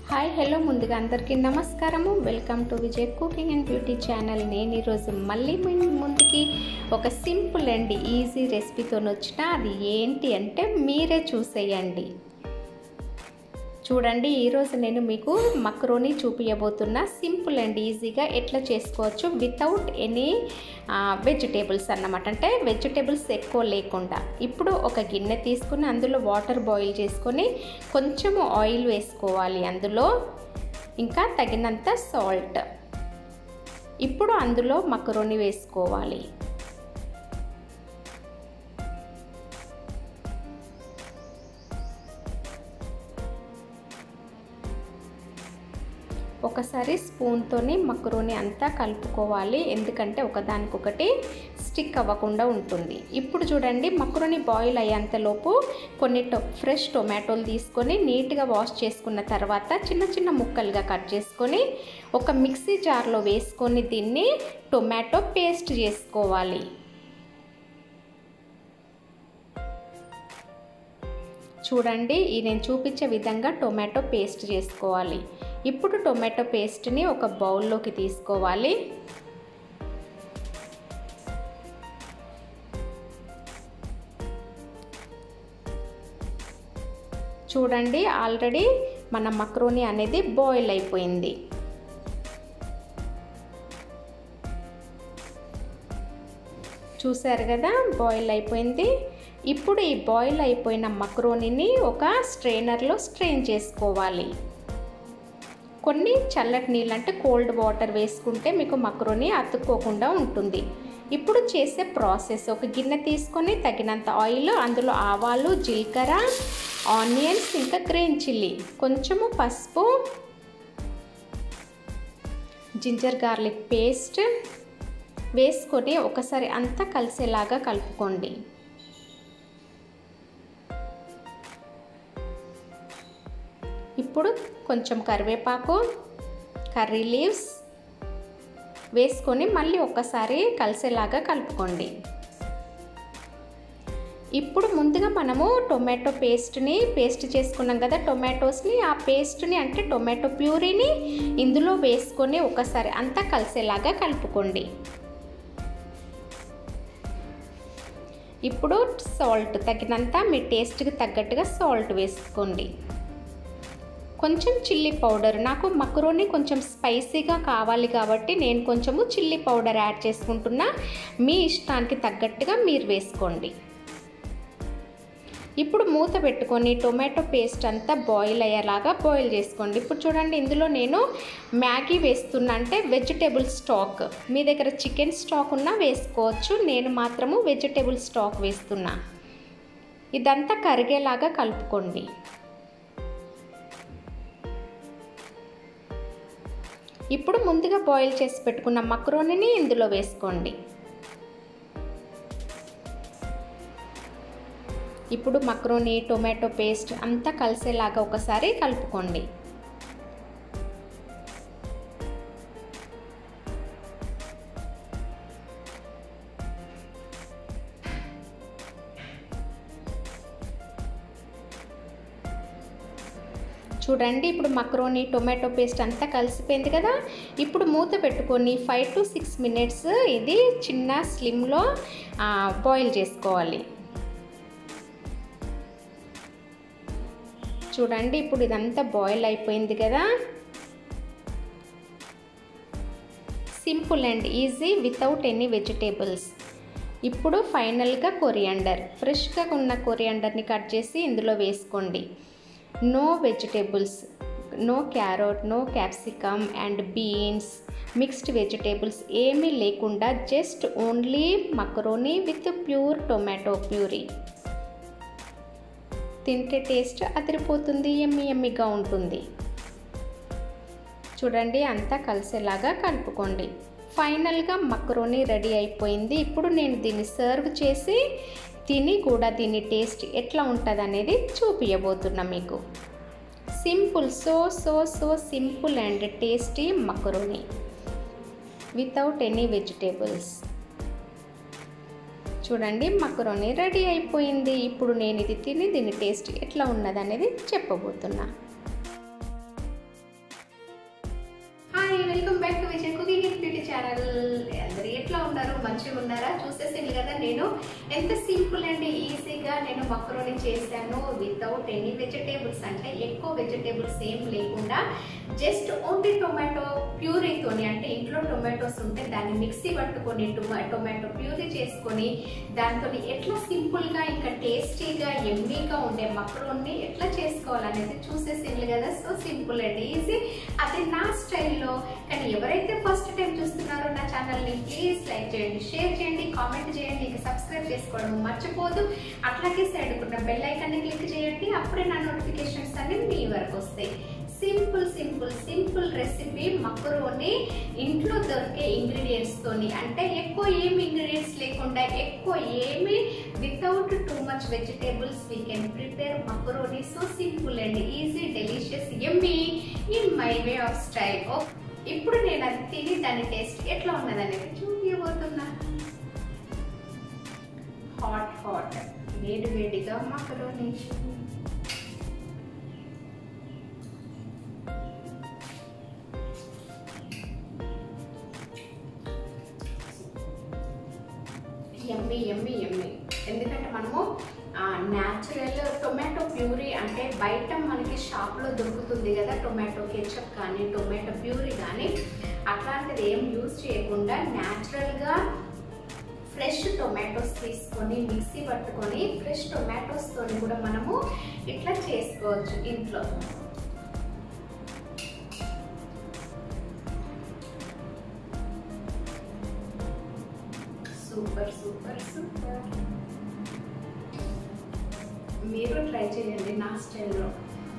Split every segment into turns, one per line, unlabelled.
hi hello ముందుగా అందరికీ నమస్కారము welcome to Vijay cooking and beauty channel నేను ఈరోజు మళ్ళీ మీ ముందుకి ఒక సింపుల్ అండ్ ఈజీ రెసిపీతో వచ్చిన అది ఏంటి అంటే మీరే చూసేయండి చూడండి ఈరోజు నేను మీకు మక్రోని చూపించబోతున్నా సింపుల్ అండ్ ఈజీగా ఎట్లా చేసుకోవచ్చు వితౌట్ ఎనీ వెజిటేబుల్స్ అన్నమాట అంటే వెజిటేబుల్స్ ఎక్కువ లేకుండా ఇప్పుడు ఒక గిన్నె తీసుకుని అందులో వాటర్ బాయిల్ చేసుకొని కొంచెము ఆయిల్ వేసుకోవాలి అందులో ఇంకా తగినంత సాల్ట్ ఇప్పుడు అందులో మక్రోని వేసుకోవాలి ఒకసారి స్పూన్తోని మక్రోని అంతా కలుపుకోవాలి ఎందుకంటే ఒకదానికొకటి స్టిక్ అవ్వకుండా ఉంటుంది ఇప్పుడు చూడండి మక్రోని బాయిల్ అయ్యేంతలోపు కొన్ని టొ ఫ్రెష్ టొమాటోలు తీసుకొని నీట్గా వాష్ చేసుకున్న తర్వాత చిన్న చిన్న ముక్కలుగా కట్ చేసుకొని ఒక మిక్సీ జార్లో వేసుకొని దీన్ని టొమాటో పేస్ట్ చేసుకోవాలి చూడండి ఈ నేను చూపించే విధంగా టొమాటో పేస్ట్ చేసుకోవాలి ఇప్పుడు టొమాటో పేస్ట్ని ఒక బౌల్లోకి తీసుకోవాలి చూడండి ఆల్రెడీ మన మక్రోని అనేది బాయిల్ అయిపోయింది చూసారు కదా బాయిల్ అయిపోయింది ఇప్పుడు ఈ బాయిల్ అయిపోయిన మక్రోనిని ఒక స్ట్రైనర్లో స్ట్రెయిన్ చేసుకోవాలి కొన్ని చల్లటి నీళ్ళు అంటే కోల్డ్ వాటర్ వేసుకుంటే మీకు మక్రోని అతుక్కోకుండా ఉంటుంది ఇప్పుడు చేసే ప్రాసెస్ ఒక గిన్నె తీసుకొని తగినంత ఆయిల్ అందులో ఆవాలు జీలకర్ర ఆనియన్స్ ఇంకా గ్రీన్ చిల్లీ కొంచెము పసుపు జింజర్ గార్లిక్ పేస్ట్ వేసుకొని ఒకసారి అంతా కలిసేలాగా కలుపుకోండి ఇప్పుడు కొంచెం కరివేపాకు కర్రీ లీవ్స్ వేసుకొని మళ్ళీ ఒక్కసారి కలిసేలాగా కలుపుకోండి ఇప్పుడు ముందుగా మనము టొమాటో పేస్ట్ని పేస్ట్ చేసుకున్నాం కదా టొమాటోస్ని ఆ పేస్ట్ని అంటే టొమాటో ప్యూరీని ఇందులో వేసుకొని ఒకసారి అంతా కలిసేలాగా కలుపుకోండి ఇప్పుడు సాల్ట్ తగినంత మీ టేస్ట్కి తగ్గట్టుగా సాల్ట్ వేసుకోండి కొంచెం చిల్లీ పౌడర్ నాకు మక్రోని కొంచెం స్పైసీగా కావాలి కాబట్టి నేను కొంచెము చిల్లీ పౌడర్ యాడ్ చేసుకుంటున్నా మీ ఇష్టానికి తగ్గట్టుగా మీరు వేసుకోండి ఇప్పుడు మూత పెట్టుకొని టొమాటో పేస్ట్ అంతా బాయిల్ అయ్యేలాగా బాయిల్ చేసుకోండి ఇప్పుడు చూడండి ఇందులో నేను మ్యాగీ వేస్తున్నా అంటే వెజిటేబుల్ స్టాక్ మీ దగ్గర చికెన్ స్టాక్ ఉన్నా వేసుకోవచ్చు నేను మాత్రము వెజిటేబుల్ స్టాక్ వేస్తున్నా ఇదంతా కరిగేలాగా కలుపుకోండి ఇప్పుడు ముందుగా బాయిల్ చేసి పెట్టుకున్న మక్రోనిని ఇందులో వేసుకోండి ఇప్పుడు మక్రోని టొమాటో పేస్ట్ అంతా కలిసేలాగా ఒకసారి కలుపుకోండి చూడండి ఇప్పుడు మక్రోని టొమాటో పేస్ట్ అంతా కలిసిపోయింది కదా ఇప్పుడు మూత పెట్టుకొని ఫైవ్ టు సిక్స్ మినిట్స్ ఇది చిన్న స్లిమ్లో బాయిల్ చేసుకోవాలి చూడండి ఇప్పుడు ఇదంతా బాయిల్ అయిపోయింది కదా simple and easy without any vegetables ఇప్పుడు ఫైనల్గా కొరియాండర్ ఫ్రెష్గా ఉన్న కొరియాండర్ని కట్ చేసి ఇందులో వేసుకోండి no vegetables no carrot no capsicum and beans mixed vegetables ఏమీ లేకుండా just only macaroni with pure tomato puree తింటే టేస్ట్ అదిరిపోతుంది ఎమ్మి ఎమ్మిగా ఉంటుంది చూడండి అంతా కలిసేలాగా కలుపుకోండి ఫైనల్గా మక్రోనీ రెడీ అయిపోయింది ఇప్పుడు నేను దీన్ని సర్వ్ చేసి తిని కూడా దీని టేస్ట్ ఎట్లా ఉంటుంది అనేది చూపించబోతున్నా మీకు simple so so so simple and tasty macaroni without any vegetables చూడండి మకరోని రెడీ అయిపోయింది ఇప్పుడు నేను ఇది తిని దీని టేస్ట్ ఎట్లా ఉన్నది అనేది చెప్పబోతున్నా welcome back to Vijay cooking and beauty channel అందరు ఎట్లా ఉన్నారు మంచిగా ఉన్నారా చూసేసింది కదా నేను ఎంత సింపుల్ అండ్ ఈజీగా నేను మక్రోని చేశాను వితౌట్ ఎనీ వెజిటేబుల్స్ అంటే ఎక్కువ వెజిటేబుల్స్ ఏం లేకుండా జస్ట్ ఓన్లీ టొమాటో ప్యూరీతోని అంటే ఇంట్లో టొమాటోస్ ఉంటే దాన్ని మిక్సీ పట్టుకొని టొమా టొమాటో ప్యూరీ చేసుకొని దాంతో ఎట్లా సింపుల్గా ఇంకా టేస్టీగా ఎమ్మీగా ఉండే మక్రోన్ని ఎట్లా చేసుకోవాలనేది చూసేసింది కదా సో సింపుల్ అండ్ ఈజీ అది నా స్టైల్లో కానీ ఎవరైతే ఫస్ట్ టైం చూస్తున్నారో నా ఛానల్ని ప్లీజ్ లైక్ చేయండి షేర్ చేయండి కామెంట్ చేయండి ఇంకా సబ్స్క్రైబ్ చేసుకోవడం మర్చిపోదు అట్లాగే సైడ్ ఉన్న బెల్ ఐకాన్ని క్లిక్ చేయండి అప్పుడే నా నోటిఫికేషన్స్ అన్ని మీ వరకు వస్తాయి simple simple simple recipe macaroni ఇంట్లో దొరికే ఇంగ్రీడియంట్స్ తోని అంటే ఎక్కువ ఏమి ఇంగ్రీడియంట్స్ లేకుండా ఎక్కువ ఏమి without too much vegetables we can prepare macaroni so simple and easy delicious yummy in my way of style ఇప్పుడు నేను అది తిని దాని టేస్ట్ ఎట్లా ఉన్నదనేది చూపించబోతున్నా హాట్ హాట్ వేడి వేడిగా మక్రోని ఎమ్మి ఎమ్మి ఎమ్మి ఎందుకంటే మనము న్యాచురల్ టొమాటో ప్యూరీ అంటే బయట మనకి షాప్లో దొరుకుతుంది కదా టొమాటో కెచప్ కానీ టొమాటో ప్యూరీ కానీ అట్లాంటిది ఏం యూజ్ చేయకుండా న్యాచురల్గా ఫ్రెష్ టొమాటోస్ తీసుకొని మిక్సీ పట్టుకొని ఫ్రెష్ టొమాటోస్తో కూడా మనము ఇట్లా చేసుకోవచ్చు ఇంట్లో సూపర్ సూపర్ సూపర్ మీరు ట్రై చేయండి నా స్టైల్లో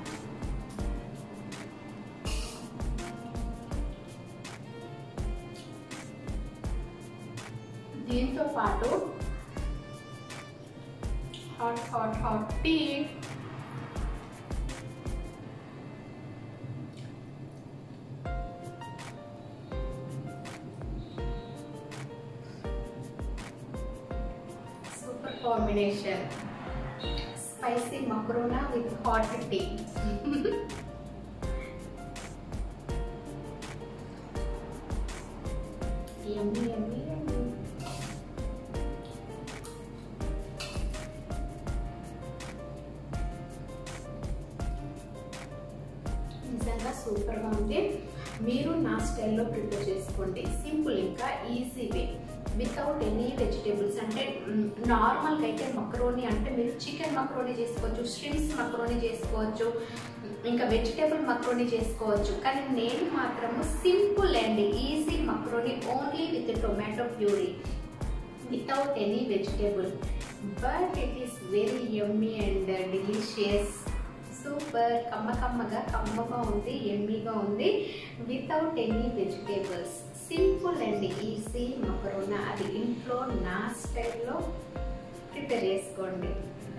దీంతో పాటు hot hot hot tea super combination spicy macaroni with hot tea yummy yummy yummy నిజంగా సూపర్గా ఉంది మీరు నా స్టైల్లో ప్రిపేర్ చేసుకోండి సింపుల్ ఇంకా easy way without any vegetables అంటే నార్మల్గా అయితే మక్రోని అంటే మీరు చికెన్ మక్రోని చేసుకోవచ్చు స్ట్రిమ్స్ మక్రోని చేసుకోవచ్చు ఇంకా వెజిటేబుల్ మక్రోని చేసుకోవచ్చు కానీ నేను మాత్రము simple and easy macaroni only with tomato puree without any vegetable but it is very yummy and delicious super కమ్మ కమ్మగా కమ్మగా ఉంది ఎమ్మీగా ఉంది without any vegetables simple and easy macaroni అది ఇంట్లో నా స్టైల్లో ప్రిపేర్ చేసుకోండి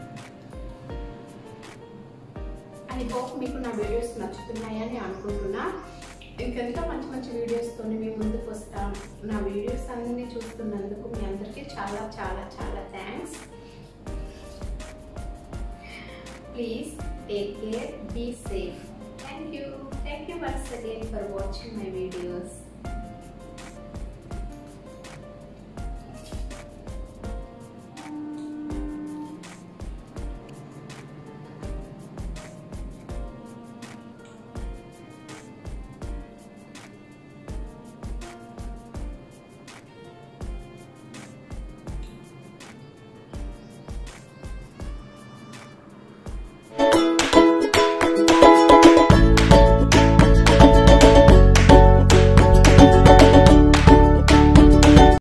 ఐ హోప్ మీకు నా వీడియోస్ నచ్చుతున్నాయని అనుకుంటున్నా ఇంకెంతో మంచి మంచి వీడియోస్తో మీ ముందుకు వస్తాం నా వీడియోస్ అన్ని చూస్తున్నందుకు మీ అందరికీ చాలా చాలా చాలా thanks please take care be safe thank you thank you once again for watching my videos